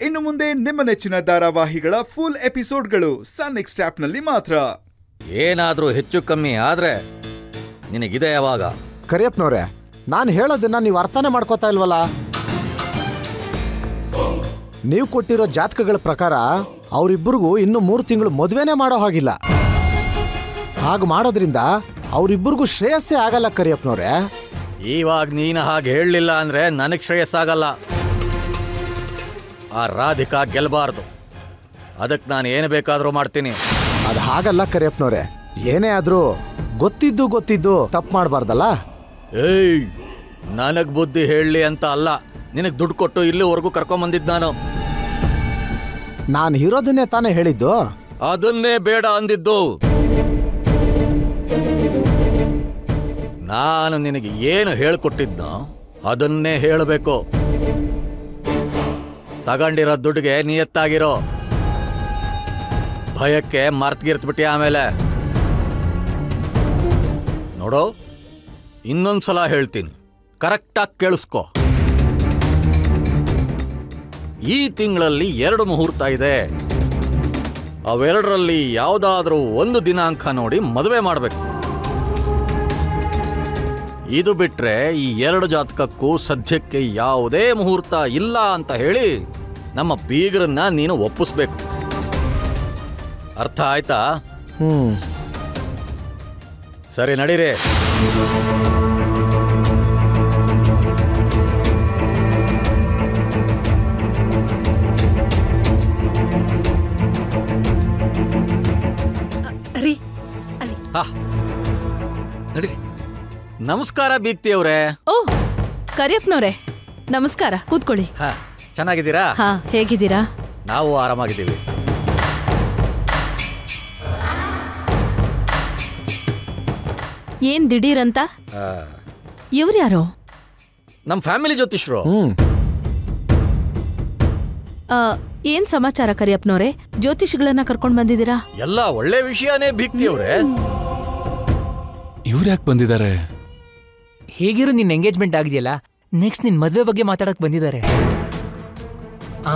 ಇನ್ನು ಮುಂದೆ ನಿಮ್ಮ ನೆಚ್ಚಿನ ಧಾರಾವಾಹಿಗಳ ಫುಲ್ ಎಪಿಸೋಡ್ಗಳು ಸನ್ ನೆಕ್ಸ್ಟ್ ಆಪ್ನಲ್ಲಿ ಮಾತ್ರ ಏನಾದ್ರೂ ಹೆಚ್ಚು ಕಮ್ಮಿ ಆದ್ರೆ ನಿನಗಿದೆ ಯಾವಾಗ ಕರಿಯಪ್ಪನವ್ರೆ ನಾನು ಹೇಳೋದನ್ನ ನೀವು ಅರ್ಥನೇ ಮಾಡ್ಕೋತಾ ಇಲ್ವಲ್ಲ ನೀವು ಕೊಟ್ಟಿರೋ ಜಾತಕಗಳ ಪ್ರಕಾರ ಅವರಿಬ್ಬರಿಗೂ ಇನ್ನು ಮೂರು ತಿಂಗಳು ಮದುವೆನೇ ಮಾಡೋ ಹಾಗಿಲ್ಲ ಹಾಗೆ ಮಾಡೋದ್ರಿಂದ ಅವರಿಬ್ಬರಿಗೂ ಶ್ರೇಯಸ್ಸೇ ಆಗಲ್ಲ ಕರಿಯಪ್ಪನವ್ರೆ ಇವಾಗ ನೀನು ಹಾಗೆ ಹೇಳಲಿಲ್ಲ ಅಂದ್ರೆ ನನಗೆ ಶ್ರೇಯಸ್ಸಾಗಲ್ಲ ಆ ರಾಧಿಕಾ ಗೆಲ್ಬಾರ್ದು ಅದಕ್ಕೆ ನಾನು ಏನು ಬೇಕಾದರೂ ಮಾಡ್ತೀನಿ ಅದು ಹಾಗಲ್ಲ ಕರಿಯಪ್ಪನವ್ರೆ ಏನೇ ಆದ್ರೂ ಗೊತ್ತಿದ್ದು ಗೊತ್ತಿದ್ದು ತಪ್ಪು ಮಾಡಬಾರ್ದಲ್ಲ ಏಯ್ ನನಗೆ ಬುದ್ಧಿ ಹೇಳಲಿ ಅಂತ ಅಲ್ಲ ನಿನಗೆ ದುಡ್ಡು ಕೊಟ್ಟು ಇಲ್ಲಿವರೆಗೂ ಕರ್ಕೊಂಬಂದಿದ್ದು ನಾನು ನಾನು ಇರೋದನ್ನೇ ತಾನೇ ಹೇಳಿದ್ದು ಅದನ್ನೇ ಬೇಡ ಅಂದಿದ್ದು ನಾನು ನಿನಗೆ ಏನು ಹೇಳ್ಕೊಟ್ಟಿದ್ನೋ ಅದನ್ನೇ ಹೇಳಬೇಕು ತಗೊಂಡಿರೋ ದುಡ್ಡಿಗೆ ನಿಯತ್ತಾಗಿರೋ ಭಯಕ್ಕೆ ಮರ್ತ್ಗಿರ್ತ್ಬಿಟ್ಟಿ ಆಮೇಲೆ ನೋಡೋ ಇನ್ನೊಂದ್ಸಲ ಹೇಳ್ತೀನಿ ಕರೆಕ್ಟಾಗಿ ಕೇಳಿಸ್ಕೊ ಈ ತಿಂಗಳಲ್ಲಿ ಎರಡು ಮುಹೂರ್ತ ಇದೆ ಅವೆರಡರಲ್ಲಿ ಯಾವುದಾದ್ರೂ ಒಂದು ದಿನಾಂಕ ನೋಡಿ ಮದುವೆ ಮಾಡಬೇಕು ಇದು ಬಿಟ್ರೆ ಈ ಎರಡು ಜಾತಕಕ್ಕೂ ಸದ್ಯಕ್ಕೆ ಯಾವುದೇ ಮುಹೂರ್ತ ಇಲ್ಲ ಅಂತ ಹೇಳಿ ನಮ್ಮ ಬೀಗರನ್ನ ನೀನು ಒಪ್ಪಿಸ್ಬೇಕು ಅರ್ಥ ಆಯ್ತಾ ಹ್ಮ್ ಸರಿ ನಡೀರಿ ರೀ ಅಲ್ಲಿ ಹಾ ನಡೀರಿ ನಮಸ್ಕಾರ ಬೀಗ್ತಿ ಅವ್ರೆ ಓ ಕರಿಯಪ್ಪನವ್ರೆ ನಮಸ್ಕಾರ ಕೂತ್ಕೊಳ್ಳಿ ಹಾ ಚೆನ್ನಾಗಿದ್ದೀರಾ ಹಾ ಹೇಗಿದ್ದೀರಾ ನಾವು ಆರಾಮಾಗಿದ್ದೀವಿ ಏನ್ ದಿಢೀರಂತ ಆ, ಇವ್ರ್ಯಾರು ನಮ್ಮ ಫ್ಯಾಮಿಲಿ ಜ್ಯೋತಿಷ್ರು ಹ್ಮ್ ಆ, ಏನ್ ಸಮಾಚಾರ ಕರಿಯಪ್ಪನವ್ರೆ ಜ್ಯೋತಿಷಿಗಳನ್ನ ಕರ್ಕೊಂಡ್ ಬಂದಿದ್ದೀರಾ ಎಲ್ಲ ಒಳ್ಳೆ ವಿಷಯನೇ ಬೀಗ್ತಿ ಅವ್ರೆ ಇವ್ರು ಯಾಕೆ ಬಂದಿದ್ದಾರೆ ಹೇಗಿರೋ ನಿನ್ನ ಎಂಗೇಜ್ಮೆಂಟ್ ಆಗಿದೆಯಲ್ಲ ನೆಕ್ಸ್ಟ್ ನಿನ್ ಮದ್ವೆ ಬಗ್ಗೆ ಮಾತಾಡಕ್ ಬಂದಿದ್ದಾರೆ ಆ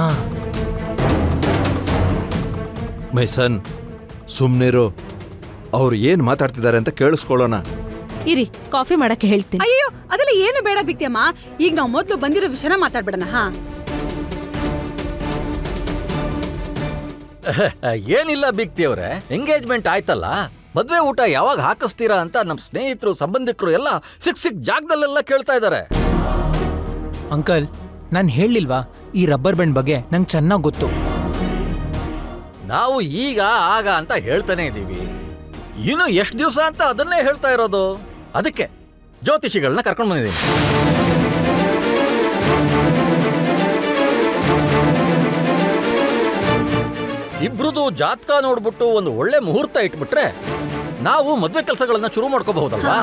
ಮೈಸನ್ ಸುಮ್ನಿರು ಅವ್ರು ಏನ್ ಮಾತಾಡ್ತಿದ್ದಾರೆ ಅಂತ ಕೇಳಿಸ್ಕೊಳ್ಳೋಣ ಇರಿ ಕಾಫಿ ಮಾಡಕ್ಕೆ ಹೇಳ್ತೀನಿ ಅಯ್ಯೋ ಅದೆಲ್ಲ ಏನು ಬೇಡ ಬಿಕ್ತಿಯಮ್ಮ ಈಗ ನಾವು ಮೊದ್ಲು ಬಂದಿರೋ ವಿಷಯನ ಮಾತಾಡ್ಬಿಡೋಣ ಹಾ ಏನಿಲ್ಲ ಬೀಗ್ತಿ ಅವ್ರೆ ಎಂಗೇಜ್ಮೆಂಟ್ ಆಯ್ತಲ್ಲ ಮದ್ವೆ ಊಟ ಯಾವಾಗ ಹಾಕಿಸ್ತೀರಾ ಅಂತ ನಮ್ಮ ಸ್ನೇಹಿತರು ಸಂಬಂಧಿಕರು ಎಲ್ಲ ಸಿಕ್ ಸಿಕ್ ಜಾಗದಲ್ಲೆಲ್ಲ ಕೇಳ್ತಾ ಇದ್ದಾರೆ ಅಂಕಲ್ ನಾನು ಹೇಳಿಲ್ವಾ ಈ ರಬ್ಬರ್ ಬ್ಯಾಂಡ್ ಬಗ್ಗೆ ನಂಗೆ ಚೆನ್ನಾಗಿ ಗೊತ್ತು ನಾವು ಈಗ ಆಗ ಅಂತ ಹೇಳ್ತಾನೆ ಇದ್ದೀವಿ ಇನ್ನು ಎಷ್ಟು ದಿವಸ ಅಂತ ಅದನ್ನೇ ಹೇಳ್ತಾ ಇರೋದು ಅದಕ್ಕೆ ಜ್ಯೋತಿಷಿಗಳನ್ನ ಕರ್ಕೊಂಡು ಬಂದಿದ್ದೀನಿ ಇಬ್ರದು ಜಾತಕ ನೋಡ್ಬಿಟ್ಟು ಒಂದು ಒಳ್ಳೆ ಮುಹೂರ್ತ ಇಟ್ಬಿಟ್ರೆ ನಾವು ಮದ್ವೆ ಕೆಲಸಗಳನ್ನ ಶುರು ಮಾಡ್ಕೋಬಹುದಲ್ವಾ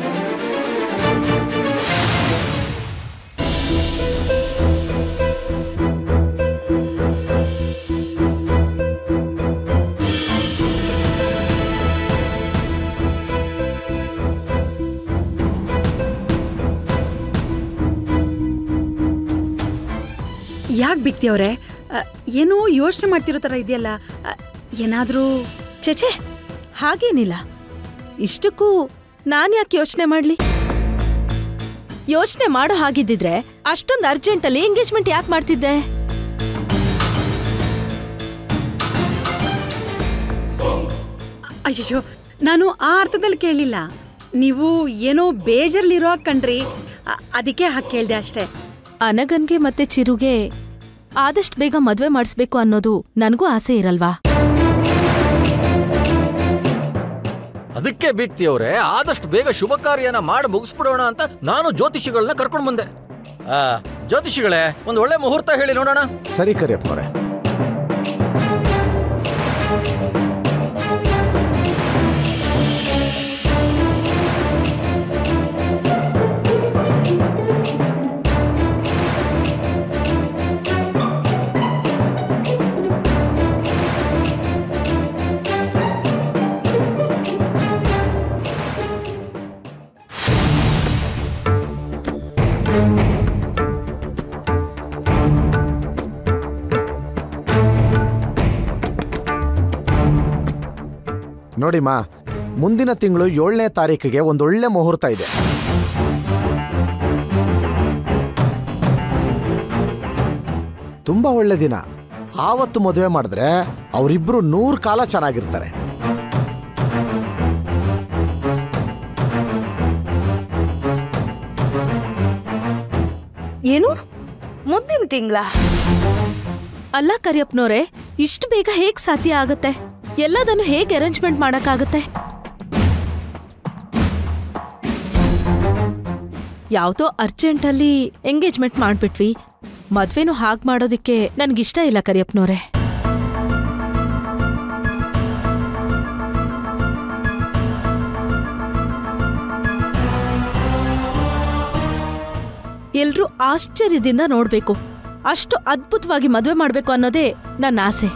ಯಾಕೆ ಬಿಕ್ತಿಯವ್ರೆ ಏನೋ ಯೋಚನೆ ಮಾಡ್ತಿರೋ ತರ ಇದೆಯಲ್ಲ ಅ, ಏನಾದ್ರೂ ಚೆಚೆ ಹಾಗೇನಿಲ್ಲ ಇಷ್ಟಕ್ಕೂ ನಾನ್ ಯಾಕೆ ಯೋಚನೆ ಮಾಡ್ಲಿ ಯೋಚನೆ ಮಾಡೋ ಹಾಗಿದ್ದಿದ್ರೆ ಅಷ್ಟೊಂದು ಅರ್ಜೆಂಟಲ್ಲಿ ಎಂಗೇಜ್ಮೆಂಟ್ ಯಾಕೆ ಮಾಡ್ತಿದ್ದೆ ಅಯ್ಯೋ ನಾನು ಆ ಅರ್ಥದಲ್ಲಿ ಕೇಳಲಿಲ್ಲ ನೀವು ಏನೋ ಬೇಜಾರ್ಲಿರೋ ಕಣ್ರಿ ಅ- ಅದಕ್ಕೆ ಹಾಗೆ ಕೇಳ್ದೆ ಅಷ್ಟೇ ಅನಗನ್ಗೆ ಮತ್ತೆ ಚಿರುಗೆ ಆದಷ್ಟು ಬೇಗ ಮದ್ವೆ ಮಾಡಿಸ್ಬೇಕು ಅನ್ನೋದು ನನಗೂ ಆಸೆ ಇರಲ್ವಾ ಅದಕ್ಕೆ ಬೀಗ್ತಿ ಅವರೇ ಆದಷ್ಟು ಬೇಗ ಶುಭ ಕಾರ್ಯನ ಮಾಡಿ ಮುಗಿಸ್ಬಿಡೋಣ ಅಂತ ನಾನು ಜ್ಯೋತಿಷಿಗಳನ್ನ ಕರ್ಕೊಂಡು ಬಂದೆ ಆ, ಜ್ಯೋತಿಷಿಗಳೇ ಒಂದು ಒಳ್ಳೆ ಮುಹೂರ್ತ ಹೇಳಿ ನೋಡೋಣ ಸರಿ ಕರಿಯಪ್ಪನವ್ರೆ ನೋಡಿಮ್ಮ ಮುಂದಿನ ತಿಂಗಳು ಏಳನೇ ತಾರೀಕಿಗೆ ಒಂದೊಳ್ಳೆ ಮುಹೂರ್ತ ಇದೆ ತುಂಬಾ ಒಳ್ಳೆ ದಿನ ಆವತ್ತು ಮದುವೆ ಮಾಡಿದ್ರೆ ಅವರಿಬ್ರು ನೂರು ಕಾಲ ಚೆನ್ನಾಗಿರ್ತಾರೆ ಏನು ಮುಂದಿನ ತಿಂಗಳ ಅಲ್ಲ ಕರಿಯಪ್ಪನವ್ರೆ ಇಷ್ಟು ಬೇಗ ಹೇಗ್ ಸಾಧ್ಯ ಆಗತ್ತೆ ಎಲ್ಲದನ್ನು ಹೇಗೆ ಅರೇಂಜ್ಮೆಂಟ್ ಮಾಡಕ್ಕಾಗತ್ತೆ ಯಾವ್ದೋ ಅರ್ಜೆಂಟಲ್ಲಿ ಎಂಗೇಜ್ಮೆಂಟ್ ಮಾಡ್ಬಿಟ್ವಿ ಮದ್ವೆನೂ ಹಾಗ್ ಮಾಡೋದಿಕ್ಕೆ ನನ್ಗಿಷ್ಟ ಇಲ್ಲ ಕರಿಯಪ್ಪನವ್ರೆ ಎಲ್ರೂ ಆಶ್ಚರ್ಯದಿಂದ ನೋಡ್ಬೇಕು ಅಷ್ಟು ಅದ್ಭುತವಾಗಿ ಮದ್ವೆ ಮಾಡ್ಬೇಕು ಅನ್ನೋದೇ ನನ್ನ ಆಸೆ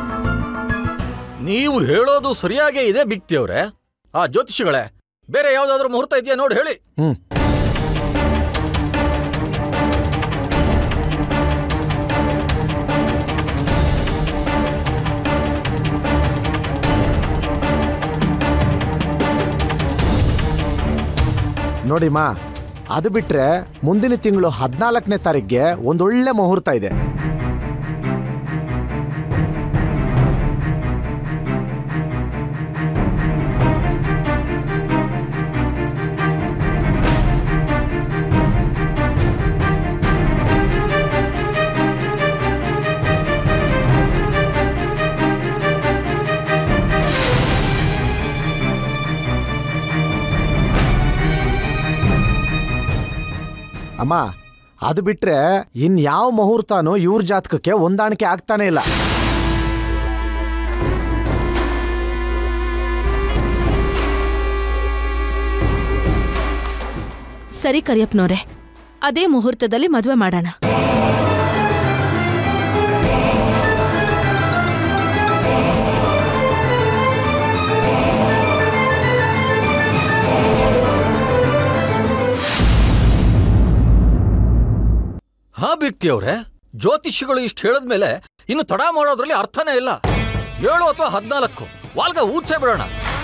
ನೀವು ಹೇಳೋದು ಸರಿಯಾಗೇ ಇದೆ ಬಿಕ್ತಿಯವ್ರೆ ಆ ಜ್ಯೋತಿಷಿಗಳೇ ಬೇರೆ ಯಾವ್ದಾದ್ರು ಮುಹೂರ್ತ ಇದೆಯಾ ನೋಡಿ ಹೇಳಿ ಹ್ಮ್ ನೋಡಿಮ್ಮ ಅದು ಬಿಟ್ರೆ ಮುಂದಿನ ತಿಂಗಳು ಹದಿನಾಲ್ಕನೇ ತಾರೀಕಿಗೆ ಒಂದೊಳ್ಳೆ ಮುಹೂರ್ತ ಇದೆ ಅಮ್ಮ ಅದು ಬಿಟ್ರೆ ಇನ್ಯಾವ ಮುಹೂರ್ತನೂ ಇವ್ರ ಜಾತಕಕ್ಕೆ ಹೊಂದಾಣಿಕೆ ಆಗ್ತಾನೆ ಇಲ್ಲ ಸರಿ ಕರಿಯಪ್ಪನವ್ರೆ ಅದೇ ಮುಹೂರ್ತದಲ್ಲಿ ಮದ್ವೆ ಮಾಡೋಣ ಹಾ ಬಿಕ್ತಿಯವ್ರೆ ಜ್ಯೋತಿಷಿಗಳು ಇಷ್ಟು ಹೇಳಿದ್ಮೇಲೆ ಇನ್ನು ತಡ ಮಾಡೋದ್ರಲ್ಲಿ ಅರ್ಥನೇ ಇಲ್ಲ ಏಳು ಅಥವಾ ಹದಿನಾಲ್ಕು ವಾಲ್ಗ ಊದ್ಸೇ ಬಿಡೋಣ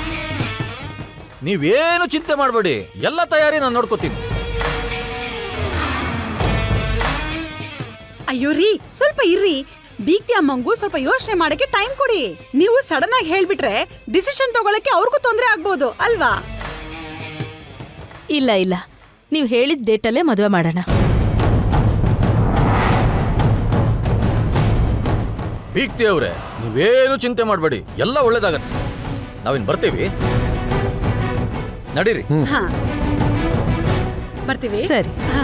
ನೀವೇನು ಚಿಂತೆ ಮಾಡಬೇಡಿ ಎಲ್ಲ ತಯಾರಿ ನಾನು ನೋಡ್ಕೋತೀನಿ ಅಯ್ಯೋ ರೀ ಸ್ವಲ್ಪ ಇರ್ರಿ ಬೀಗ್ತಿ ಅಮ್ಮಂಗೂ ಸ್ವಲ್ಪ ಯೋಚನೆ ಮಾಡಕ್ಕೆ ಟೈಮ್ ಕೊಡಿ ನೀವು ಸಡನ್ ಆಗಿ ಹೇಳ್ಬಿಟ್ರೆ ಡಿಸಿಷನ್ ತಗೊಳಕ್ಕೆ ಅವ್ರಿಗೂ ತೊಂದರೆ ಆಗ್ಬೋದು ಅಲ್ವಾ ಇಲ್ಲ ಇಲ್ಲ ನೀವು ಹೇಳಿದ ಡೇಟಲ್ಲೇ ಮದುವೆ ಮಾಡೋಣ ಬೀಗ್ತಿಯವ್ರೆ ನೀವೇನು ಚಿಂತೆ ಮಾಡಬೇಡಿ ಎಲ್ಲ ಒಳ್ಳೇದಾಗತ್ತೆ ನಾವಿನ್ ಬರ್ತೀವಿ ನಡೀರಿ ಹಾ ಬರ್ತೀವಿ ಸರಿ ಹಾ.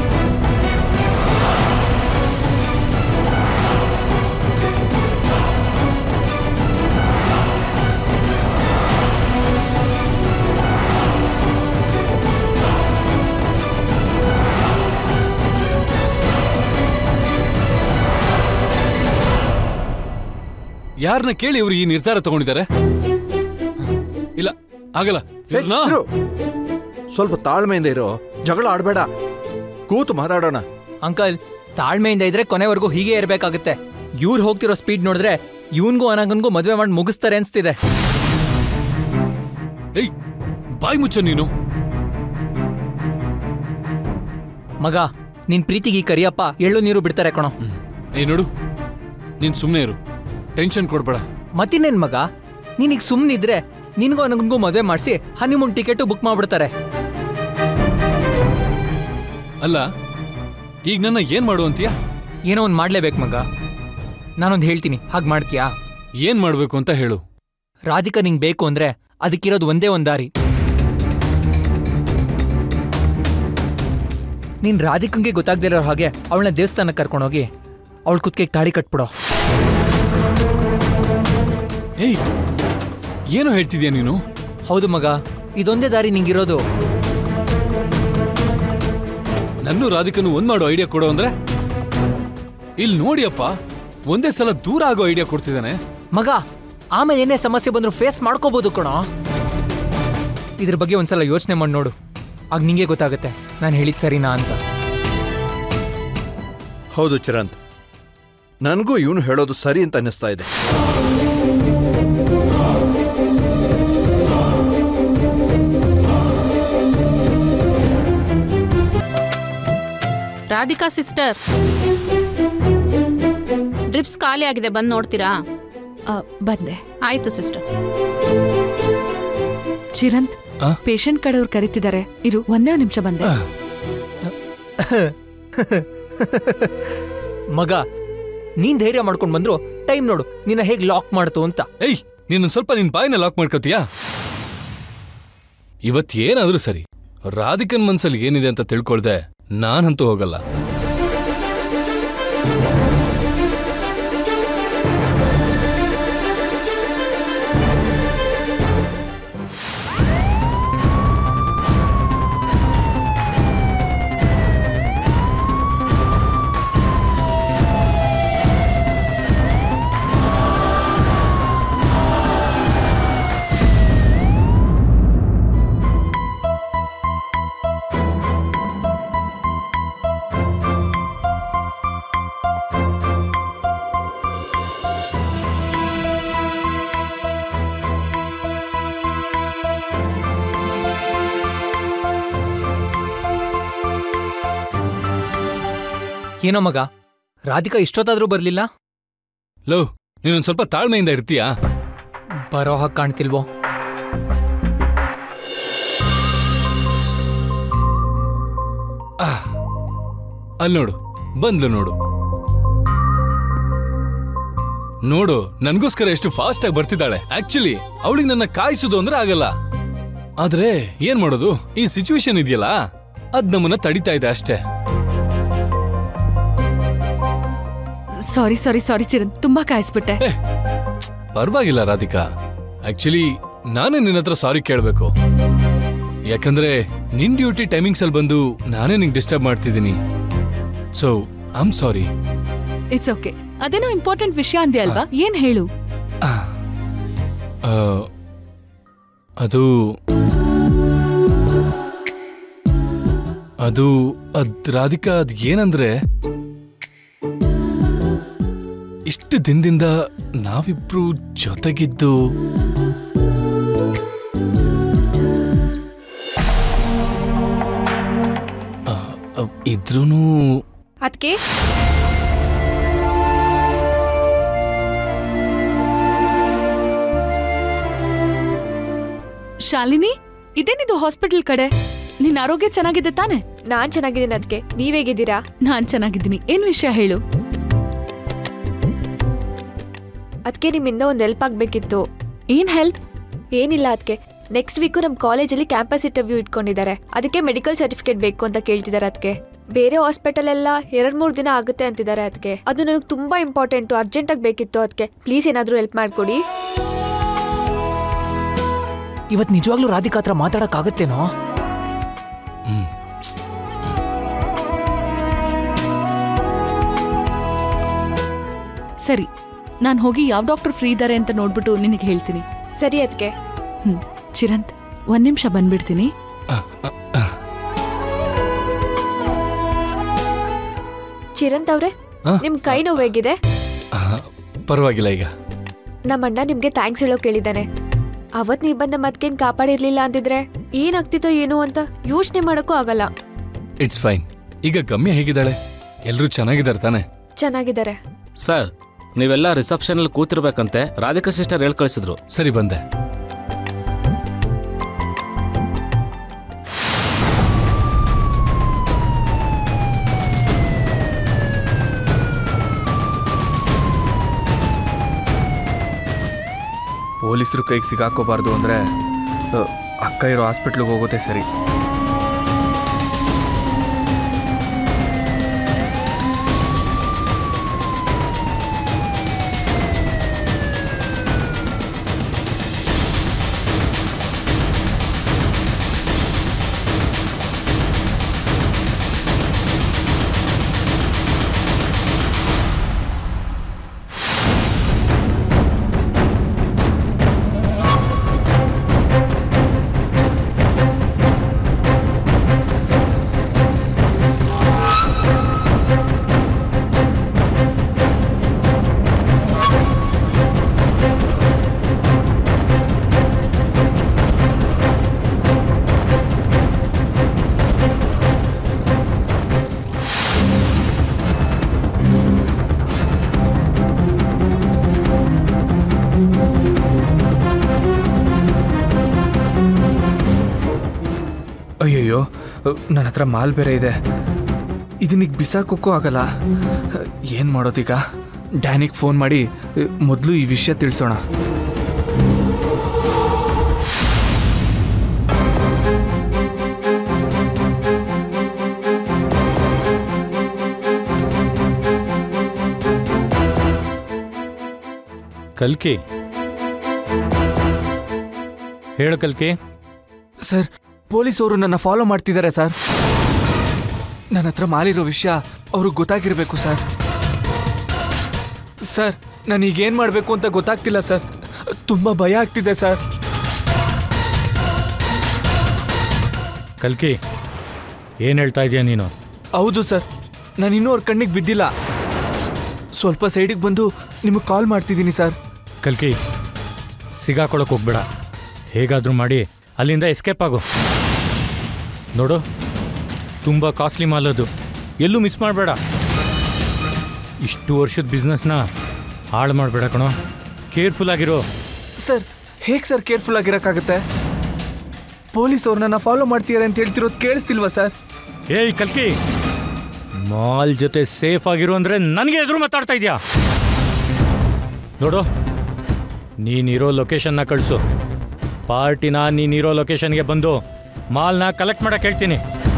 ಯಾರನ್ನ ಕೇಳಿ ಇವರು ಈ ನಿರ್ಧಾರ ತಗೊಂಡಿದ್ದಾರೆ ಇಲ್ಲ ಆಗಲ್ಲ ಹೇ, ಇವ್ರ್ನ- ಇರು. ಸ್ವಲ್ಪ ತಾಳ್ಮೆಯಿಂದ ಇರೋ ಜಗಳ ಆಡಬೇಡ ಕೂತು ಮಾತಾಡೋಣ ಅಂಕಲ್ ತಾಳ್ಮೆಯಿಂದ ಇದ್ರೆ ಕೊನೆವರೆಗೂ ಹೀಗೆ ಇರಬೇಕಾಗುತ್ತೆ ಇವ್ರು ಹೋಗ್ತಿರೋ ಸ್ಪೀಡ್ ನೋಡಿದ್ರೆ ಇವನ್ಗೂ ಅನಗನ್ಗೂ ಮದುವೆ ಮಾಡಿ ಮುಗಿಸ್ತಾರೆ ಅನ್ಸ್ತಿದೆ ಏಯ್ ಬಾಯ್ ಮುಚ್ಚ ನೀನು ಮಗ ನಿನ್ ಪ್ರೀತಿಗೆ ಈ ಕರಿಯಪ್ಪ ಎಳ್ಳು ನೀರು ಬಿಡ್ತಾರೆ ಕಣೋ ಏಯ್ ನೋಡು ನೀನ್ ಸುಮ್ಮನೆ ಇರು ಟೆನ್ಷನ್ ಕೊಡ್ಬೇಡ ಮತ್ತಿನ್ನೇನ್ ಮಗ ನೀನೀಗ ಸುಮ್ಮನಿದ್ರೆ ನಿನ್ಗೂ ನನಗೂ ಮದುವೆ ಮಾಡಿಸಿ ಹನಿಮೂನ್ ಟಿಕೆಟು ಬುಕ್ ಮಾಡ್ಬಿಡ್ತಾರೆ ಅಲ್ಲ ಈಗ ನನ್ನ ಏನ್ ಮಾಡು ಅಂತೀಯ ಏನೋ ಒಂದು ಮಾಡ್ಲೇಬೇಕು ಮಗ ನಾನೊಂದು ಹೇಳ್ತೀನಿ ಹಾಗೆ ಮಾಡ್ತೀಯಾ ಏನ್ ಮಾಡ್ಬೇಕು ಅಂತ ಹೇಳು ರಾಧಿಕಾ ನಿಂಗೆ ಬೇಕು ಅಂದ್ರೆ ಅದಕ್ಕಿರೋದು ಒಂದೇ ಒಂದು ದಾರಿ ನೀನ್ ರಾಧಿಕಂಗೆ ಗೊತ್ತಾಗ್ದಿರೋ ಹಾಗೆ ಅವಳನ್ನ ದೇವಸ್ಥಾನಕ್ಕೆ ಕರ್ಕೊಂಡೋಗಿ ಅವಳ ಕುತ್ತಿಗೆ ತಾಳಿ ಕಟ್ಬಿಡೋ ಏಯ್ ಏನು ಹೇಳ್ತಿದ್ಯಾ ನೀನು ಹೌದು ಮಗ ಇದೊಂದೇ ದಾರಿ ನಿಂಗಿರೋದು ನನ್ನೂ ರಾಧಿಕನು ಒಂದ್ ಮಾಡೋ ಐಡಿಯಾ ಕೊಡು ಅಂದ್ರೆ ಇಲ್ಲಿ ನೋಡಿಯಪ್ಪ ಒಂದೇ ಸಲ ದೂರ ಆಗೋ ಐಡಿಯಾ ಕೊಡ್ತಿದ್ದಾನೆ ಮಗ ಆಮೇಲೆ ಏನೇ ಸಮಸ್ಯೆ ಬಂದರೂ ಫೇಸ್ ಮಾಡ್ಕೋಬಹುದು ಕಣೋ ಇದ್ರ ಬಗ್ಗೆ ಒಂದ್ಸಲ ಯೋಚನೆ ಮಾಡಿ ನೋಡು ಆಗ ನಿಂಗೆ ಗೊತ್ತಾಗುತ್ತೆ ನಾನು ಹೇಳಿದ್ ಸರಿನಾ ಅಂತ ಹೌದು ಚಿರಂತ್ ನನಗೂ ಇವನು ಹೇಳೋದು ಸರಿ ಅಂತ ಅನ್ನಿಸ್ತಾ ಇದೆ ರಾಧಿಕಾ ಸಿಸ್ಟರ್ ಡ್ರಿಪ್ಸ್ ಖಾಲಿ ಆಗಿದೆ ಬಂದು ನೋಡ್ತೀರಾ ಬಂದೆ ಆಯ್ತು ಸಿಸ್ಟರ್ ಚಿರಂತ್ ಆ? ಪೇಷಂಟ್ ಕಡೆಯವ್ರು ಕರಿತಿದ್ದಾರೆ ಇರು ಒಂದೇ ಒಂದ್ ನಿಮಿಷ ಬಂದೆ ಮಗ ನೀನ್ ಧೈರ್ಯ ಮಾಡ್ಕೊಂಡ್ ಬಂದ್ರು ಟೈಮ್ ನೋಡು ನಿನ್ನ ಹೇಗ್ ಲಾಕ್ ಮಾಡ್ತು ಅಂತ ಏಯ್ ನೀನು ಸ್ವಲ್ಪ ನಿನ್ ಬಾಯಿನ ಲಾಕ್ ಮಾಡ್ಕೋತೀಯಾ ಇವತ್ ಏನಾದ್ರೂ ಸರಿ ರಾಧಿಕನ್ ಮನ್ಸಲ್ಲಿ ಏನಿದೆ ಅಂತ ತಿಳ್ಕೊಳ್ದೆ ನಾನಂತೂ ಹೋಗಲ್ಲ ಏನೋ ಮಗ ರಾಧಿಕಾ ಇಷ್ಟೊತ್ತಾದ್ರೂ ಬರ್ಲಿಲ್ಲ ಲೋ ನೀನೊಂದ್ ಸ್ವಲ್ಪ ತಾಳ್ಮೆಯಿಂದ ಇರ್ತೀಯಾ ಬರೋ ಹಾಗೆ ಕಾಣ್ತಿಲ್ವೋ ಅಲ್ಲಿ ನೋಡು ಬಂದ್ಲು ನೋಡು ನೋಡು ನನ್ಗೋಸ್ಕರ ಎಷ್ಟು ಫಾಸ್ಟ್ ಆಗಿ ಬರ್ತಿದ್ದಾಳೆ ಆಕ್ಚುಲಿ ಅವಳಿಗೆ ನನ್ನ ಕಾಯಿಸೋದು ಅಂದ್ರೆ ಆಗಲ್ಲ ಆದ್ರೆ ಏನ್ ಮಾಡೋದು ಈ ಸಿಚುವೇಶನ್ ಇದೆಯಲ್ಲ ಅದ್ ನಮ್ಮನ್ನ ತಡಿತಾ ಇದೆ ಅಷ್ಟೇ ಸಾರಿ ಸಾರಿ ಸಾರಿ ಚಿರಂತ್ ತುಂಬಾ ಕಾಯಿಸ್ಬಿಟ್ಟೆ ಪರವಾಗಿಲ್ಲ ರಾಧಿಕಾ ಆಕ್ಚುಲಿ ನಾನೇ ನಿನ್ನ ಹತ್ರ ಸಾರಿ ಕೇಳಬೇಕು ಯಾಕಂದ್ರೆ ನಿನ್ ಡ್ಯೂಟಿ ಟೈಮಿಂಗ್ಸ್ ಅಲ್ಲಿ ಬಂದು ನಾನೇ ನಿಂಗೆ ಡಿಸ್ಟರ್ಬ್ ಮಾಡ್ತಿದ್ದೀನಿ so I'm sorry it's okay ಅದೇನೋ ಇಂಪಾರ್ಟೆಂಟ್ ವಿಷಯ ಅಂದೆ ಅಲ್ವಾ ಏನ್ ಹೇಳು ಅದು ಅದು ಅದ್ ರಾಧಿಕಾ ಅದ್ ಏನಂದ್ರೆ ಇಷ್ಟು ದಿನದಿಂದ ನಾವಿಬ್ರು ಜೊತೆಗಿದ್ದು ಇದ್ರೂನು ಅದಕ್ಕೆ ಶಾಲಿನಿ ಇದೇನಿದು ಹಾಸ್ಪಿಟಲ್ ಕಡೆ ನಿನ್ ಆರೋಗ್ಯ ಚೆನ್ನಾಗಿದೆ ತಾನೆ ನಾನ್ ಚೆನ್ನಾಗಿದ್ದೀನಿ ಅದಕ್ಕೆ ನೀವ್ ಹೇಗಿದ್ದೀರಾ ನಾನ್ ಚೆನ್ನಾಗಿದ್ದೀನಿ ಏನ್ ವಿಷಯ ಹೇಳು ಅದಕ್ಕೆ ನಿಮ್ಮಿಂದ ಒಂದು ಹೆಲ್ಪ್ ಆಗ್ಬೇಕಿತ್ತು ಏನ್ ಹೆಲ್ಪ್ ಏನಿಲ್ಲ ಅದಕ್ಕೆ ನೆಕ್ಸ್ಟ್ ವೀಕು ನಮ್ಮ ಕಾಲೇಜಲ್ಲಿ ಕ್ಯಾಂಪಸ್ ಇಂಟರ್ವ್ಯೂ ಇಟ್ಕೊಂಡಿದ್ದಾರೆ ಅದಕ್ಕೆ ಮೆಡಿಕಲ್ ಸರ್ಟಿಫಿಕೇಟ್ ಬೇಕು ಅಂತ ಕೇಳ್ತಿದ್ದಾರೆ ಅದಕ್ಕೆ ಬೇರೆ ಹಾಸ್ಪಿಟಲ್ ಎಲ್ಲ ಎರಡ್ ಮೂರ್ ದಿನ ಆಗುತ್ತೆ ಅಂತಿದ್ದಾರೆ ಅದಕ್ಕೆ ಅದು ನನಗೆ ತುಂಬಾ ಇಂಪಾರ್ಟೆಂಟು ಅರ್ಜೆಂಟಾಗಿ ಬೇಕಿತ್ತು ಅದಕ್ಕೆ ಪ್ಲೀಸ್ ಏನಾದರೂ ಹೆಲ್ಪ್ ಮಾಡ್ಕೊಡಿ ಇವತ್ ನಿಜವಾಗ್ಲೂ ರಾಧಿಕಾ ಹತ್ರ ಮಾತಾಡಕ್ಕಾಗತ್ತೇನೋ ಸರಿ ನಾನ್ ಹೋಗಿ ಯಾವ ಡಾಕ್ಟರ್ ಫ್ರೀ ಇದ್ದಾರೆ ಅಂತ ನೋಡ್ಬಿಟ್ಟು ನಿನಗೆ ಹೇಳ್ತೀನಿ ಸರಿ ಅದಕ್ಕೆ ಹ್ಮ್ ಚಿರಂತ್ ಒಂದ್ ನಿಮಿಷ ಬಂದ್ಬಿಡ್ತೀನಿ ಚಿರಂತ್ ಅವ್ರೆ ಆ? ನಿಮ್ ಕೈ ನೋವು ಹೇಗಿದೆ ಪರವಾಗಿಲ್ಲ ಈಗ ನಮ್ಮಣ್ಣ ನಿಮ್ಗೆ ಥ್ಯಾಂಕ್ಸ್ ಹೇಳೋ ಕೇಳಿದ್ದಾನೆ ಅವತ್ ನೀವ್ ಬಂದ ಮತ್ಕೇನ್ ಕಾಪಾಡಿರ್ಲಿಲ್ಲ ಅಂತಿದ್ರೆ ಏನಾಗ್ತಿತ್ತೋ ಏನೋ ಅಂತ ಯೋಚನೆ ಮಾಡಕ್ಕೂ ಆಗಲ್ಲ ಇಟ್ಸ್ ಫೈನ್ ಈಗ ಗಮ್ಯ ಹೇಗಿದ್ದಾಳೆ ಎಲ್ರೂ ಚೆನ್ನಾಗಿದ್ದಾರೆ ತಾನೆ ಚೆನ್ನಾಗಿದ್ದಾರೆ ಸರ್ ನೀವೆಲ್ಲ ರಿಸೆಪ್ಷನ್ ಅಲ್ಲಿ ಕೂತಿರ್ಬೇಕಂತೆ ರಾಧಿಕಾ ಸಿಸ್ಟರ್ ಹೇಳ್ ಕಳಿಸಿದ್ರು ಸರಿ ಬಂದೆ ಪೊಲೀಸರು ಕೈಗೆ ಸಿಗಾಕೋಬಾರ್ದು ಅಂದರೆ ಅಕ್ಕ ಇರೋ ಹಾಸ್ಪಿಟ್ಲಿಗೆ ಹೋಗೋದೇ ಸರಿ ನನ್ನ ಹತ್ರ ಮಾಲ್ ಬೇರೆ ಇದೆ ಇದನ್ನೀಗ ಬಿಸಾಕೋಕ್ಕೂ ಆಗಲ್ಲ ಏನು ಮಾಡೋದೀಗ ಡ್ಯಾನಿಗೆ ಫೋನ್ ಮಾಡಿ ಮೊದಲು ಈ ವಿಷಯ ತಿಳಿಸೋಣ ಕಲ್ಕಿ ಹೇಳು ಕಲ್ಕಿ ಸರ್ ಪೊಲೀಸವರು ನನ್ನ ಫಾಲೋ ಮಾಡ್ತಿದ್ದಾರೆ ಸರ್ ನನ್ನ ಹತ್ರ ಮಾಲಿರೋ ವಿಷಯ ಅವ್ರಿಗೆ ಗೊತ್ತಾಗಿರಬೇಕು ಸರ್ ಸರ್ ನನಗೇನು ಮಾಡಬೇಕು ಅಂತ ಗೊತ್ತಾಗ್ತಿಲ್ಲ ಸರ್ ತುಂಬ ಭಯ ಆಗ್ತಿದೆ ಸರ್ ಕಲ್ಕಿ ಏನು ಹೇಳ್ತಾ ಇದೀಯ ನೀನು ಹೌದು ಸರ್ ನಾನು ಇನ್ನೂ ಅವ್ರ ಕಣ್ಣಿಗೆ ಬಿದ್ದಿಲ್ಲ ಸ್ವಲ್ಪ ಸೈಡಿಗೆ ಬಂದು ನಿಮಗೆ ಕಾಲ್ ಮಾಡ್ತಿದ್ದೀನಿ ಸರ್ ಕಲ್ಕಿ ಸಿಗಾಕೊಳಕ್ ಹೋಗ್ಬೇಡ ಹೇಗಾದ್ರೂ ಮಾಡಿ ಅಲ್ಲಿಂದ ಎಸ್ಕೇಪ್ ಆಗು ನೋಡು ತುಂಬ ಕಾಸ್ಟ್ಲಿ ಮಾಲ್ ಅದು ಎಲ್ಲೂ ಮಿಸ್ ಮಾಡಬೇಡ ಇಷ್ಟು ವರ್ಷದ ಬಿಸ್ನೆಸ್ನ ಹಾಳು ಮಾಡಬೇಡ ಕಣೋ ಕೇರ್ಫುಲ್ ಆಗಿರೋ ಸರ್ ಹೇಗೆ ಸರ್ ಕೇರ್ಫುಲ್ ಆಗಿರೋಕ್ಕಾಗುತ್ತೆ ಪೊಲೀಸ್ ಅವ್ರು ನನ್ನ ಫಾಲೋ ಮಾಡ್ತಿದ್ದಾರೆ ಅಂತ ಹೇಳ್ತಿರೋದು ಕೇಳಿಸ್ತಿಲ್ವಾ ಸರ್ ಏಯ್ ಕಲ್ಕಿ ಮಾಲ್ ಜೊತೆ ಸೇಫ್ ಆಗಿರು ಅಂದ್ರೆ ನನಗೆ ಎದುರು ಮಾತಾಡ್ತಾ ಇದೆಯಾ ನೋಡು ನೀನಿರೋ ಲೊಕೇಶನ್ನ ಕಳಿಸು ಪಾರ್ಟಿನ ನೀನಿರೋ ಲೊಕೇಶನ್ಗೆ ಬಂದು ಮಾಲ್ನ ಕಲೆಕ್ಟ್ ಮಾಡಕ್ಕೆ ಹೇಳ್ತೀನಿ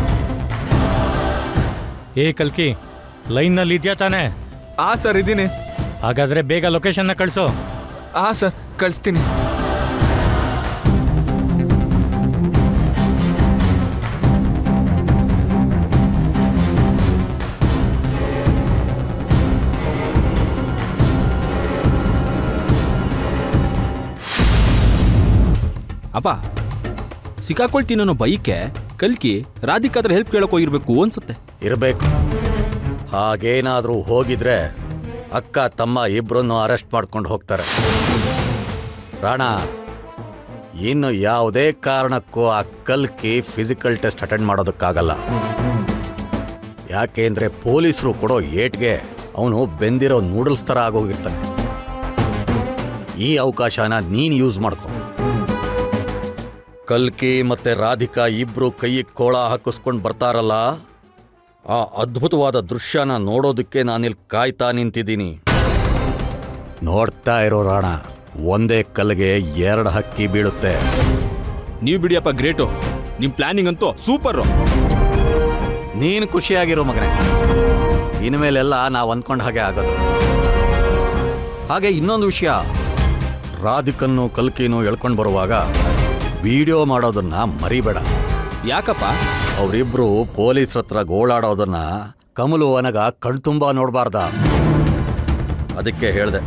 ಏ ಕಲ್ಕಿ ಲೈನ್ನಲ್ಲಿ ಇದೆಯಾ ತಾನೇ ಆ ಸರ್ ಇದ್ದೀನಿ ಹಾಗಾದ್ರೆ ಬೇಗ ಲೊಕೇಶನ್ನ ಕಳಿಸು ಆ ಸರ್ ಕಳಿಸ್ತೀನಿ ಅಪ್ಪ ಸಿಕ್ಕಾಕೊಳ್ತೀನಿ ಅನ್ನೋ ಬೈಕೆ ಕಲ್ಕಿ ರಾಧಿಕಾ ಹತ್ರ ಹೆಲ್ಪ್ ಕೇಳಕ್ ಹೋಗಿರ್ಬೇಕು ಅನ್ಸುತ್ತೆ ಇರಬೇಕು ಹಾಗೇನಾದರೂ ಹೋಗಿದ್ರೆ ಅಕ್ಕ ತಮ್ಮ ಇಬ್ಬರನ್ನು ಅರೆಸ್ಟ್ ಮಾಡ್ಕೊಂಡು ಹೋಗ್ತಾರೆ ರಾಣ ಇನ್ನು ಯಾವುದೇ ಕಾರಣಕ್ಕೂ ಆ ಕಲ್ಕಿ ಫಿಸಿಕಲ್ ಟೆಸ್ಟ್ ಅಟೆಂಡ್ ಮಾಡೋದಕ್ಕಾಗಲ್ಲ ಯಾಕೆಂದ್ರೆ ಪೊಲೀಸರು ಕೊಡೋ ಏಟ್ಗೆ ಅವನು ಬೆಂದಿರೋ ನೂಡಲ್ಸ್ ಥರ ಆಗೋಗಿರ್ತಾನೆ ಈ ಅವಕಾಶನ ನೀನು ಯೂಸ್ ಮಾಡ್ಕೊ ಕಲ್ಕಿ ಮತ್ತೆ ರಾಧಿಕಾ ಇಬ್ರು ಕೈಗೆ ಕೋಳ ಹಾಕಿಸ್ಕೊಂಡು ಬರ್ತಾರಲ್ಲ ಆ ಅದ್ಭುತವಾದ ದೃಶ್ಯನ ನೋಡೋದಕ್ಕೆ ನಾನಿಲ್ಲಿ ಕಾಯ್ತಾ ನಿಂತಿದ್ದೀನಿ ನೋಡ್ತಾ ಇರೋ ರಾಣ ಒಂದೇ ಕಲ್ಗೆ ಎರಡು ಹಕ್ಕಿ ಬೀಳುತ್ತೆ ನೀವು ಬಿಡಿಯಪ್ಪ ಗ್ರೇಟು ನಿಮ್ ಪ್ಲಾನಿಂಗ್ ಅಂತೂ ಸೂಪರ್ ನೀನು ಖುಷಿಯಾಗಿರೋ ಮಗನೇ ಇನ್ಮೇಲೆಲ್ಲ ನಾವು ಅಂದ್ಕೊಂಡ ಹಾಗೆ ಆಗೋದು ಹಾಗೆ ಇನ್ನೊಂದು ವಿಷಯ ರಾಧಿಕನ್ನು ಕಲ್ಕಿನೂ ಎಳ್ಕೊಂಡು ಬರುವಾಗ ವಿಡಿಯೋ ಮಾಡೋದನ್ನ ಮರಿಬೇಡ ಯಾಕಪ್ಪ ಅವರಿಬ್ರು ಪೊಲೀಸ್ರ ಹತ್ರ ಗೋಳಾಡೋದನ್ನ ಕಮಲು ಅನಗ ಕಣ್ತುಂಬ ನೋಡಬಾರ್ದ ಅದಕ್ಕೆ ಹೇಳ್ದೆ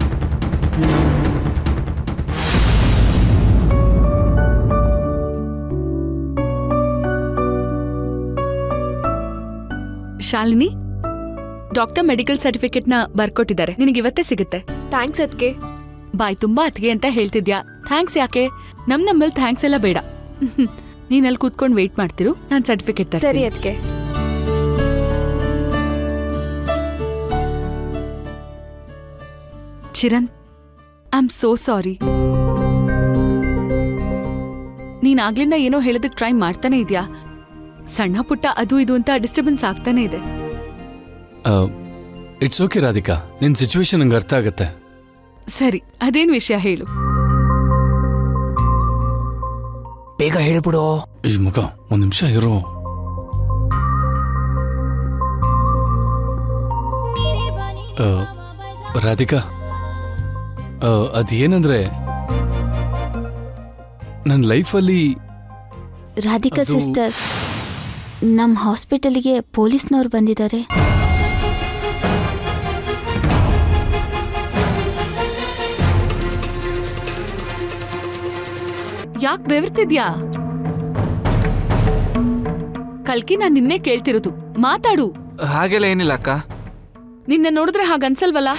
ಶಾಲಿನಿ ಡಾಕ್ಟರ್ ಮೆಡಿಕಲ್ ಸರ್ಟಿಫಿಕೇಟ್ನ ಬರ್ಕೊಟ್ಟಿದ್ದಾರೆ ನಿನಗೆ ಇವತ್ತೇ ಸಿಗುತ್ತೆ ಥ್ಯಾಂಕ್ಸ್ ಅದಕ್ಕೆ ಬಾಯ್ ತುಂಬಾ ಅತ್ಗೆ ಅಂತ ಹೇಳ್ತಿದ್ಯಾ ಥ್ಯಾಂಕ್ಸ್ ಯಾಕೆ ನಮ್ ನಮ್ಮಲ್ಲಿ ಥ್ಯಾಂಕ್ಸ್ ಎಲ್ಲ ಬೇಡ ನೀನ್ ಅಲ್ಲಿ ಕೂತ್ಕೊಂಡು ವೇಟ್ ಮಾಡ್ತಿರು ನಾನ್ ಸರ್ಟಿಫಿಕೇಟ್ ಸರಿ ಅದಕ್ಕೆ Chiran I am so sorry ನೀನ್ ಆಗ್ಲಿಂದ ಏನೋ ಹೇಳೋದಕ್ಕೆ ಟ್ರೈ ಮಾಡ್ತಾನೆ ಇದ್ಯಾ ಸಣ್ಣ ಪುಟ್ಟ ಅದು ಇದು ಅಂತ ಡಿಸ್ಟರ್ಬೆನ್ಸ್ ಆಗ್ತಾನೆ ಇದೆ ಇಟ್ಸ್ ಓಕೆ ರಾಧಿಕಾ ನಿನ್ ಸಿಚುವೇಶನ್ ನಂಗೆ ಅರ್ಥ ಆಗತ್ತೆ ಸರಿ ಅದೇನ್ ವಿಷಯ ಹೇಳು ಬೇಗ ಹೇಳ್ಬಿಡು ಈ ಮಗ ಒಂದ್ ನಿಮಿಷ ಇರೋ ಆ, ರಾಧಿಕಾ ಆ, ಅದೇನಂದ್ರೆ ನನ್ನ ಲೈಫಲ್ಲಿ ರಾಧಿಕಾ ಅದು- ಸಿಸ್ಟರ್ ನಮ್ಮ ಹಾಸ್ಪಿಟಲ್ಗೆ ಪೊಲೀಸ್ನವ್ರು ಬಂದಿದ್ದಾರೆ ಯಾಕ್ ಬೆವರ್ತಿದ್ಯಾ ಕಲ್ಕಿ ನಾನ್ ನಿನ್ನೆ ಕೇಳ್ತಿರೋದು ಮಾತಾಡು ಹಾಗೆಲ್ಲ ಏನಿಲ್ಲ ಅಕ್ಕ ನಿನ್ನ ನೋಡಿದ್ರೆ ಹಾಗನ್ಸಲ್ವಲ್ಲ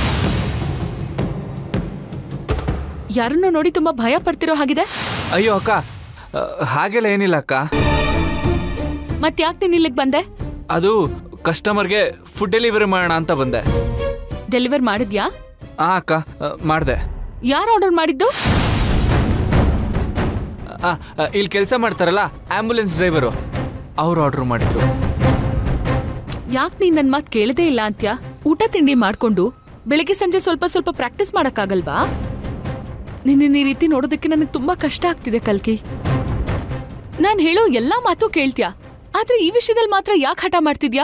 ಯಾರನ್ನೋ ನೋಡಿ ತುಂಬಾ ಭಯ ಪಡ್ತಿರೋ ಹಾಗಿದೆ ಅಯ್ಯೋ ಅಕ್ಕ ಆ, ಹಾಗೆಲ್ಲ ಏನಿಲ್ಲ ಅಕ್ಕ ಮತ್ಯಾಕ್ ನೀನ್ ಇಲ್ಲಿಗ್ ಬಂದೆ ಅದು ಕಸ್ಟಮರ್ಗೆ ಫುಡ್ ಡೆಲಿವರಿ ಮಾಡೋಣ ಅಂತ ಬಂದೆ ಡೆಲಿವರ್ ಮಾಡಿದ್ಯಾ ಆ ಅಕ್ಕ ಮಾಡಿದೆ ಯಾರು ಆರ್ಡರ್ ಮಾಡಿದ್ದು ಇಲ್ಲಿ ಕೆಲಸ ಮಾಡ್ತಾರಲ್ಲ ಆಂಬ್ಯುಲೆನ್ಸ್ ಡ್ರೈವರು ಅವ್ರು ಆರ್ಡರ್ ಮಾಡಿದ್ರು ಯಾಕೆ ನೀನ್ ನನ್ ಮಾತ್ ಕೇಳದೇ ಇಲ್ಲ ಅಂತ್ಯಾ ಊಟ ತಿಂಡಿ ಮಾಡ್ಕೊಂಡು ಬೆಳಿಗ್ಗೆ ಸಂಜೆ ಸ್ವಲ್ಪ ಸ್ವಲ್ಪ ಪ್ರಾಕ್ಟೀಸ್ ಮಾಡಕ್ಕಾಗಲ್ವಾ ನಿನ್ನ ಈ ರೀತಿ ನೋಡೋದಕ್ಕೆ ನನಗೆ ತುಂಬಾ ಕಷ್ಟ ಆಗ್ತಿದೆ ಕಲ್ಕಿ ನಾನ್ ಹೇಳೋ ಎಲ್ಲಾ ಮಾತು ಕೇಳ್ತ್ಯಾ ಆದ್ರೆ ಈ ವಿಷಯದಲ್ಲಿ ಮಾತ್ರ ಯಾಕೆ ಹಠ ಮಾಡ್ತಿದ್ಯಾ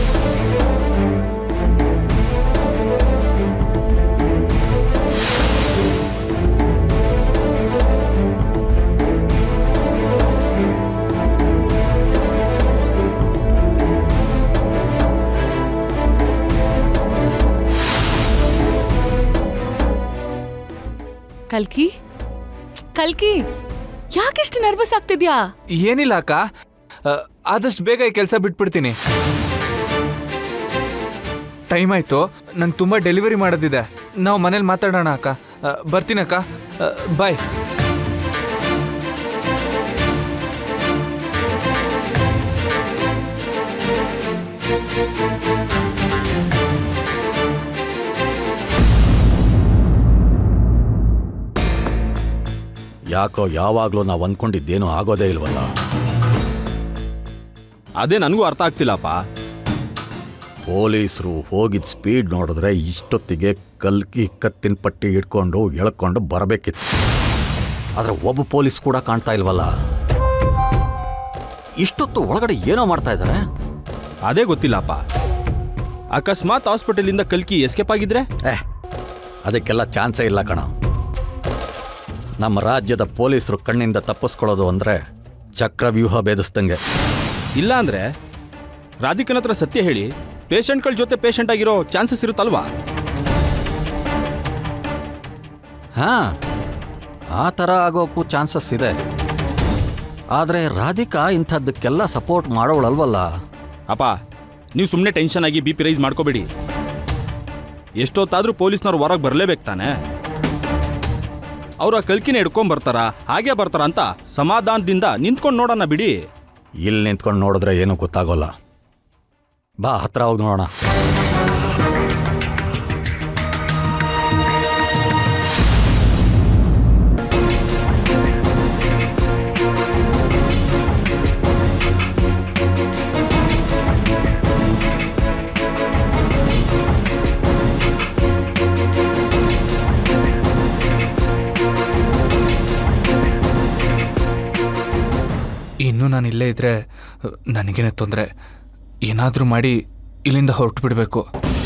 ಕಲ್ಕಿ ಕಲ್ಕಿ ಯಾಕೆಷ್ಟು ನರ್ವಸ್ ಆಗ್ತಿದ್ಯಾ ಏನಿಲ್ಲ ಅಕ್ಕ ಆ, ಆದಷ್ಟು ಬೇಗ ಈ ಕೆಲಸ ಬಿಟ್ಬಿಡ್ತೀನಿ ಟೈಮ್ ಆಯ್ತು ನಂಗೆ ತುಂಬ ಡೆಲಿವರಿ ಮಾಡೋದಿದೆ ನಾವು ಮನೇಲಿ ಮಾತಾಡೋಣ ಅಕ್ಕ ಆ, ಬರ್ತೀನಕ್ಕ ಬಾಯ್ ಯಾಕೋ ಯಾವಾಗಲೂ ನಾವು ಅಂದ್ಕೊಂಡಿದ್ದೇನೂ ಆಗೋದೇ ಇಲ್ವಲ್ಲ ಅದೇ ನನಗೂ ಅರ್ಥ ಆಗ್ತಿಲ್ಲಪ್ಪ ಪೊಲೀಸರು ಹೋಗಿದ್ದ ಸ್ಪೀಡ್ ನೋಡಿದ್ರೆ ಇಷ್ಟೊತ್ತಿಗೆ ಕಲ್ಕಿ ಕತ್ತಿನ ಪಟ್ಟಿ ಹಿಡ್ಕೊಂಡು ಎಳ್ಕೊಂಡು ಬರಬೇಕಿತ್ತು ಆದರೆ ಒಬ್ಬ ಪೊಲೀಸ್ ಕೂಡ ಕಾಣ್ತಾ ಇಲ್ವಲ್ಲ ಇಷ್ಟೊತ್ತು ಒಳಗಡೆ ಏನೋ ಮಾಡ್ತಾ ಇದ್ದಾರೆ ಅದೇ ಗೊತ್ತಿಲ್ಲಪ್ಪ ಅಕಸ್ಮಾತ್ ಹಾಸ್ಪಿಟಲಿಂದ ಕಲ್ಕಿ ಎಸ್ಕೇಪ್ ಆಗಿದ್ರೆ ಏ ಅದಕ್ಕೆಲ್ಲ ಚಾನ್ಸೇ ಇಲ್ಲ ಕಣ ನಮ್ಮ ರಾಜ್ಯದ ಪೊಲೀಸರು ಕಣ್ಣಿಂದ ತಪ್ಪಿಸ್ಕೊಳ್ಳೋದು ಅಂದರೆ ಚಕ್ರವ್ಯೂಹ ಭೇದಿಸ್ದಂಗೆ ಇಲ್ಲ ಅಂದ್ರೆ ರಾಧಿಕನ ಹತ್ರ ಸತ್ಯ ಹೇಳಿ ಪೇಷಂಟ್ಗಳ ಜೊತೆ ಪೇಷಂಟ್ ಆಗಿರೋ ಚಾನ್ಸಸ್ ಇರುತ್ತಲ್ವಾ ಹಾಂ ಆ ಥರ ಆಗೋಕ್ಕೂ ಚಾನ್ಸಸ್ ಇದೆ ಆದರೆ ರಾಧಿಕಾ ಇಂಥದ್ದಕ್ಕೆಲ್ಲ ಸಪೋರ್ಟ್ ಮಾಡೋಳಲ್ವಲ್ಲ ಅಪ್ಪ ನೀವು ಸುಮ್ಮನೆ ಟೆನ್ಷನ್ ಆಗಿ ಬಿ ಪಿ ರೈಸ್ ಮಾಡ್ಕೋಬೇಡಿ ಎಷ್ಟೊತ್ತಾದ್ರೂ ಪೊಲೀಸ್ನವ್ರು ಹೊರಗೆ ಬರಲೇಬೇಕು ತಾನೆ ಅವ್ರ ಕಲ್ಕಿನ ಹಿಡ್ಕೊಂಡ್ ಬರ್ತಾರ ಹಾಗೆ ಬರ್ತಾರ ಅಂತ ಸಮಾಧಾನದಿಂದ ನಿಂತ್ಕೊಂಡು ನೋಡೋಣ ಬಿಡಿ ಇಲ್ಲಿ ನಿಂತ್ಕೊಂಡು ನೋಡಿದ್ರೆ ಏನೂ ಗೊತ್ತಾಗೋಲ್ಲ ಬಾ ಹತ್ರ ಹೋಗಿ ನೋಡೋಣ ಇನ್ನೂ ನಾನು ಇಲ್ಲೇ ಇದ್ರೆ ನನಗೇನೆ ತೊಂದರೆ ಏನಾದರೂ ಮಾಡಿ ಇಲ್ಲಿಂದ ಹೊರಟು ಬಿಡಬೇಕು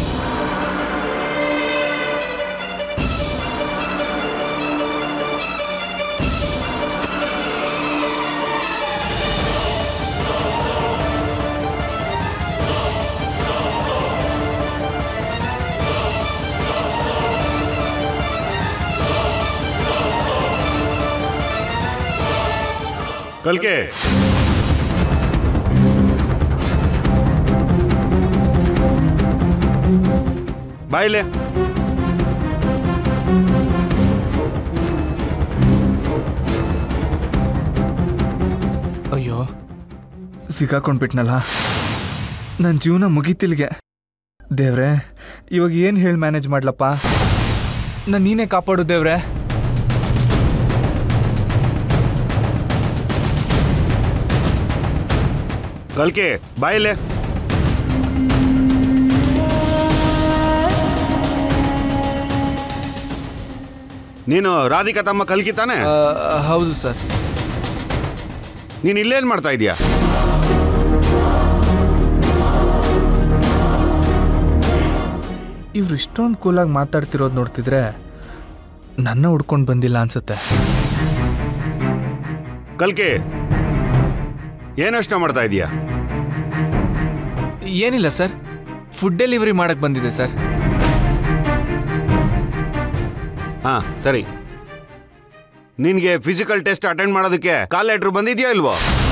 ಕಲ್ಕೆ ಬಾಯಿಲೆ ಅಯ್ಯೋ ಸಿಕ್ಕಾಕೊಂಡ್ಬಿಟ್ನಲ್ಲ ನನ್ನ ಜೀವನ ಮುಗೀತಿಲ್ಗೆ ದೇವ್ರೆ ಇವಾಗ ಏನು ಹೇಳಿ ಮ್ಯಾನೇಜ್ ಮಾಡ್ಲಪ್ಪ ನಾನು ನೀನೇ ಕಾಪಾಡು ದೇವ್ರೆ ಕಲ್ಕೆ ಬಾಯಿಲೆ ನೀನು ರಾಧಿಕಾ ತಮ್ಮ ಕಲ್ಕಿ ತಾನೆ ಹೌದು ಸರ್ ನೀನು ಇಲ್ಲೇನ್ ಮಾಡ್ತಾ ಇದೀಯಾ ಇವ್ರು ಇಷ್ಟೊಂದು ಕೂಲಾಗಿ ಮಾತಾಡ್ತಿರೋದು ನೋಡ್ತಿದ್ರೆ ನನ್ನ ಹುಡ್ಕೊಂಡು ಬಂದಿಲ್ಲ ಅನ್ಸುತ್ತೆ ಕಲ್ಕೆ ಏನು ಯೋಚನೆ ಮಾಡ್ತಾ ಇದೀಯಾ ಏನಿಲ್ಲ ಸರ್ ಫುಡ್ ಡೆಲಿವರಿ ಮಾಡಕ್ ಬಂದಿದೆ ಸರ್ ಹಾ ಸರಿ ನಿನ್ಗೆ ಫಿಸಿಕಲ್ ಟೆಸ್ಟ್ ಅಟೆಂಡ್ ಮಾಡೋದಕ್ಕೆ ಕಾಲ್ ಲೆಟ್ರ್ ಬಂದಿದ್ಯಾ ಇಲ್ವೋ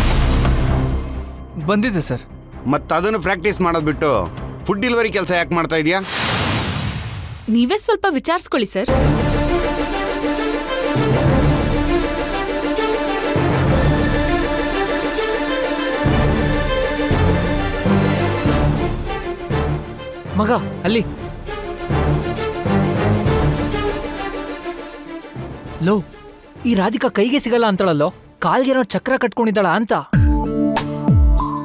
ಬಂದಿದೆ ಸರ್ ಮತ್ತೆ ಅದನ್ನು ಪ್ರಾಕ್ಟೀಸ್ ಮಾಡೋದು ಬಿಟ್ಟು ಫುಡ್ ಡೆಲಿವರಿ ಕೆಲಸ ಯಾಕೆ ಮಾಡ್ತಾ ಇದೀಯಾ ನೀವೇ ಸ್ವಲ್ಪ ವಿಚಾರಿಸ್ಕೊಳ್ಳಿ ಸರ್ ಮಗ ಅಲ್ಲಿ ಲೋ ಈ ರಾಧಿಕಾ ಕೈಗೆ ಸಿಗಲ್ಲ ಅಂತಳಲ್ಲೋ ಕಾಲ್ಗೆ ಏನೋ ಚಕ್ರ ಕಟ್ಕೊಂಡಿದ್ದಾಳ ಅಂತ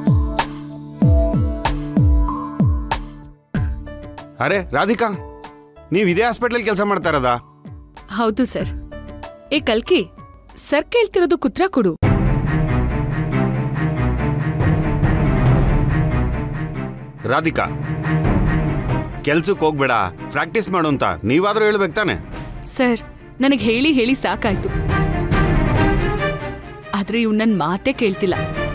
ಅರೆ ರಾಧಿಕಾ ನೀವು ಇದೇ ಹಾಸ್ಪಿಟ್ಲಲ್ಲಿ ಕೆಲಸ ಮಾಡ್ತಾ ಇರೋದಾ ಹೌದು ಸರ್ ಏ ಕಲ್ಕಿ ಸರ್ ಕೇಳ್ತಿರೋದು ಕುತ್ರ ಕೊಡು ರಾಧಿಕಾ ಕೆಲ್ಸಕ್ಕೆ ಹೋಗ್ಬೇಡ ಪ್ರಾಕ್ಟೀಸ್ ಮಾಡು ಅಂತ ನೀವಾದ್ರೂ ಹೇಳ್ಬೇಕು ತಾನೆ ಸರ್ ನನಗೆ ಹೇಳಿ ಹೇಳಿ ಸಾಕಾಯ್ತು ಆದ್ರೆ ಇವ್ ನನ್ ಮಾತೇ ಕೇಳ್ತಿಲ್ಲ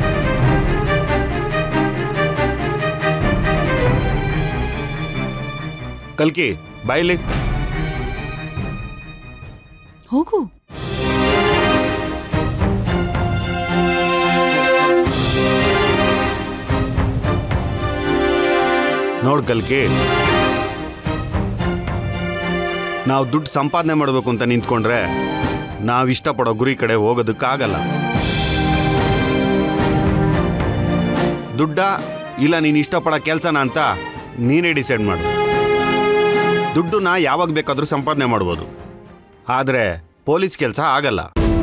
ಕಲ್ಕಿ ಬಾಯ್ಲಿ ಹೋಗು ನೋಡ್ ಕಲ್ಕಿ ನಾವು ದುಡ್ಡು ಸಂಪಾದನೆ ಮಾಡಬೇಕು ಅಂತ ನಿಂತ್ಕೊಂಡ್ರೆ ನಾವು ಇಷ್ಟಪಡೋ ಗುರಿ ಕಡೆ ಹೋಗೋದಕ್ಕಾಗಲ್ಲ ದುಡ್ಡ ಇಲ್ಲ ನೀನು ಇಷ್ಟಪಡೋ ಕೆಲಸನ ಅಂತ ನೀನೇ ಡಿಸೈಡ್ ಮಾಡು ದುಡ್ಡನ್ನ ಯಾವಾಗ ಬೇಕಾದರೂ ಸಂಪಾದನೆ ಮಾಡ್ಬೋದು ಆದರೆ ಪೊಲೀಸ್ ಕೆಲಸ ಆಗಲ್ಲ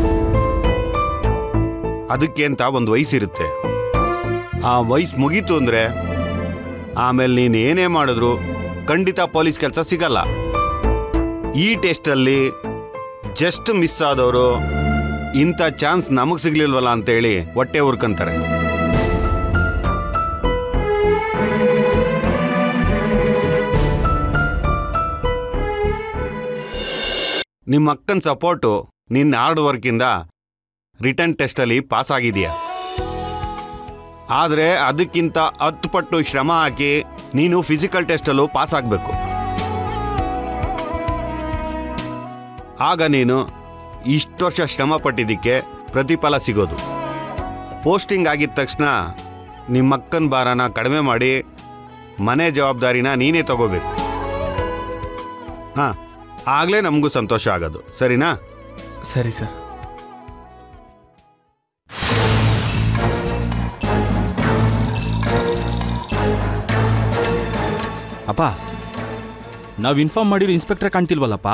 ಅದಕ್ಕೆ ಅಂತ ಒಂದು ವಯಸ್ಸಿರುತ್ತೆ ಆ ವಯಸ್ಸು ಮುಗೀತು ಅಂದರೆ ಆಮೇಲೆ ನೀನು ಏನೇ ಮಾಡಿದ್ರು ಖಂಡಿತ ಪೊಲೀಸ್ ಕೆಲಸ ಸಿಗಲ್ಲ ಈ ಟೆಸ್ಟಲ್ಲಿ ಜಸ್ಟ್ ಮಿಸ್ ಆದವರು ಇಂಥ ಚಾನ್ಸ್ ನಮಗೆ ಸಿಗ್ಲಿಲ್ವಲ್ಲ ಅಂತೇಳಿ ಹೊಟ್ಟೆ ಉರ್ಕಂತಾರೆ ನಿಮ್ಮ ಅಕ್ಕನ ಸಪೋರ್ಟು ನಿನ್ನ ಹಾರ್ಡ್ ವರ್ಕಿಂದ ರಿಟರ್ನ್ ಟೆಸ್ಟಲ್ಲಿ ಪಾಸ್ ಆಗಿದೆಯಾ ಆದರೆ ಅದಕ್ಕಿಂತ ಹತ್ತು ಪಟ್ಟು ಶ್ರಮ ಹಾಕಿ ನೀನು ಫಿಸಿಕಲ್ ಟೆಸ್ಟಲ್ಲೂ ಪಾಸ್ ಆಗಬೇಕು ಆಗ ನೀನು ಇಷ್ಟು ವರ್ಷ ಶ್ರಮ ಪಟ್ಟಿದ್ದಕ್ಕೆ ಪ್ರತಿಫಲ ಸಿಗೋದು ಪೋಸ್ಟಿಂಗ್ ಆಗಿದ ತಕ್ಷಣ ನಿಮ್ಮ ಅಕ್ಕನ ಭಾರನ ಕಡಿಮೆ ಮಾಡಿ ಮನೆ ಜವಾಬ್ದಾರಿನ ನೀನೇ ತಗೋಬೇಕು ಹಾಂ ಆಗಲೇ ನಮಗೂ ಸಂತೋಷ ಆಗೋದು ಸರಿನಾ ಸರಿ ಸರ್ ಅಪ್ಪ ನಾವು ಇನ್ಫಾರ್ಮ್ ಮಾಡಿರೋ ಇನ್ಸ್ಪೆಕ್ಟರ್ ಕಾಣ್ತಿಲ್ವಲ್ಲಪ್ಪ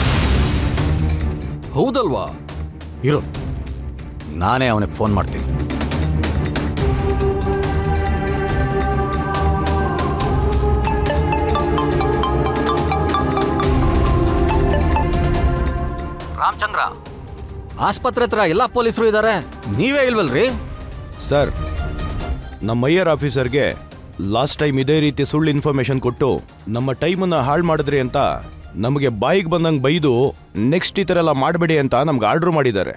ಹೌದಲ್ವಾ ಇರು ನಾನೇ ಅವನಿಗೆ ಫೋನ್ ಮಾಡ್ತೀನಿ ರಾಮಚಂದ್ರ ಆಸ್ಪತ್ರೆ ಹತ್ರ ಎಲ್ಲ ಪೊಲೀಸರು ಇದ್ದಾರೆ ನೀವೇ ಇಲ್ವಲ್ರಿ ಸರ್ ನಮ್ಮ ಐಯರ್ ಆಫೀಸರ್ಗೆ ಲಾಸ್ಟ್ ಟೈಮ್ ಇದೇ ರೀತಿ ಸುಳ್ಳು ಇನ್ಫಾರ್ಮೇಶನ್ ಕೊಟ್ಟು ನಮ್ಮ ಟೈಮನ್ನು ಹಾಳು ಮಾಡಿದ್ರಿ ಅಂತ ನಮಗೆ ಬಾಯಿಗೆ ಬಂದಂಗೆ ಬೈದು ನೆಕ್ಸ್ಟ್ ಈ ಥರ ಎಲ್ಲ ಮಾಡಬೇಡಿ ಅಂತ ನಮ್ಗೆ ಆರ್ಡ್ರ್ ಮಾಡಿದ್ದಾರೆ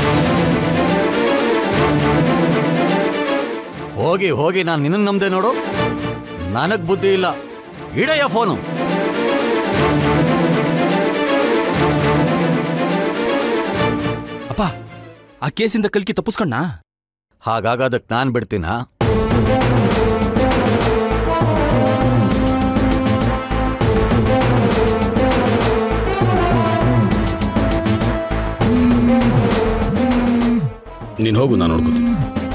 ಹೋಗಿ ಹೋಗಿ ನಾನು ನಿನ್ನ ನಂಬ್ದೆ ನೋಡು ನನಗ್ ಬುದ್ಧಿ ಇಲ್ಲ ಇಡೆಯ ಫೋನು ಅಪ್ಪ ಆ ಕೇಸಿಂದ ಕಲ್ಕಿ ತಪ್ಪಿಸ್ಕೊಂಡ ಹಾಗಾಗದಕ್ಕೆ ನಾನು ಬಿಡ್ತೀನಾ ನೀನು ಹೋಗು ನಾನು ನೋಡ್ಕೋತೀನಿ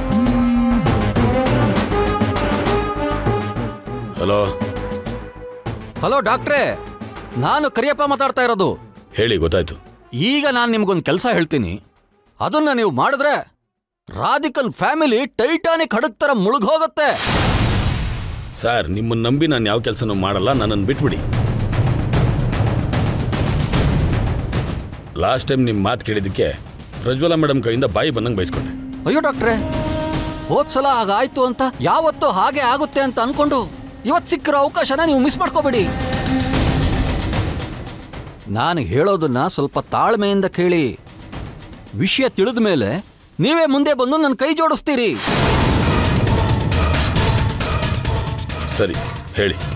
ಹಲೋ ಹಲೋ ಡಾಕ್ಟ್ರೇ ನಾನು ಕರಿಯಪ್ಪ ಮಾತಾಡ್ತಾ ಇರೋದು ಹೇಳಿ ಗೊತ್ತಾಯ್ತು ಈಗ ನಾನು ನಿಮ್ಗೊಂದು ಕೆಲಸ ಹೇಳ್ತೀನಿ ಅದನ್ನ ನೀವು ಮಾಡಿದ್ರೆ ರಾಧಿಕಲ್ ಫ್ಯಾಮಿಲಿ ಟೈಟಾನಿಕ್ ಹಡಗ್ ತರ ಮುಳುಗೋಗತ್ತೆ ಸರ್ ನಿಮ್ಮನ್ನ ನಂಬಿ ನಾನು ಯಾವ ಕೆಲಸನೂ ಮಾಡಲ್ಲ ನನ್ನನ್ನು ಬಿಟ್ಬಿಡಿ ಲಾಸ್ಟ್ ಟೈಮ್ ನಿಮ್ಮ ಮಾತು ಕೇಳಿದ್ದಕ್ಕೆ ಪ್ರಜ್ವಲ ಮೇಡಮ್ ಕೈಯಿಂದ ಬಾಯಿ ಬಂದಂಗೆ ಬಯಸ್ಕೊಂಡೆ ಅಯ್ಯೋ ಡಾಕ್ಟ್ರೇ ಹೋದ್ಸಲ ಹಾಗಾಯ್ತು ಅಂತ ಯಾವತ್ತೂ ಹಾಗೆ ಆಗುತ್ತೆ ಅಂತ ಅನ್ಕೊಂಡು ಇವತ್ತು ಸಿಕ್ಕಿರೋ ಅವಕಾಶನ ನೀವು ಮಿಸ್ ಮಾಡ್ಕೋಬೇಡಿ ನಾನು ಹೇಳೋದನ್ನ ಸ್ವಲ್ಪ ತಾಳ್ಮೆಯಿಂದ ಕೇಳಿ ವಿಷಯ ತಿಳಿದ ಮೇಲೆ ನೀವೇ ಮುಂದೆ ಬಂದು ನನ್ನ ಕೈ ಜೋಡಿಸ್ತೀರಿ ಸರಿ ಹೇಳಿ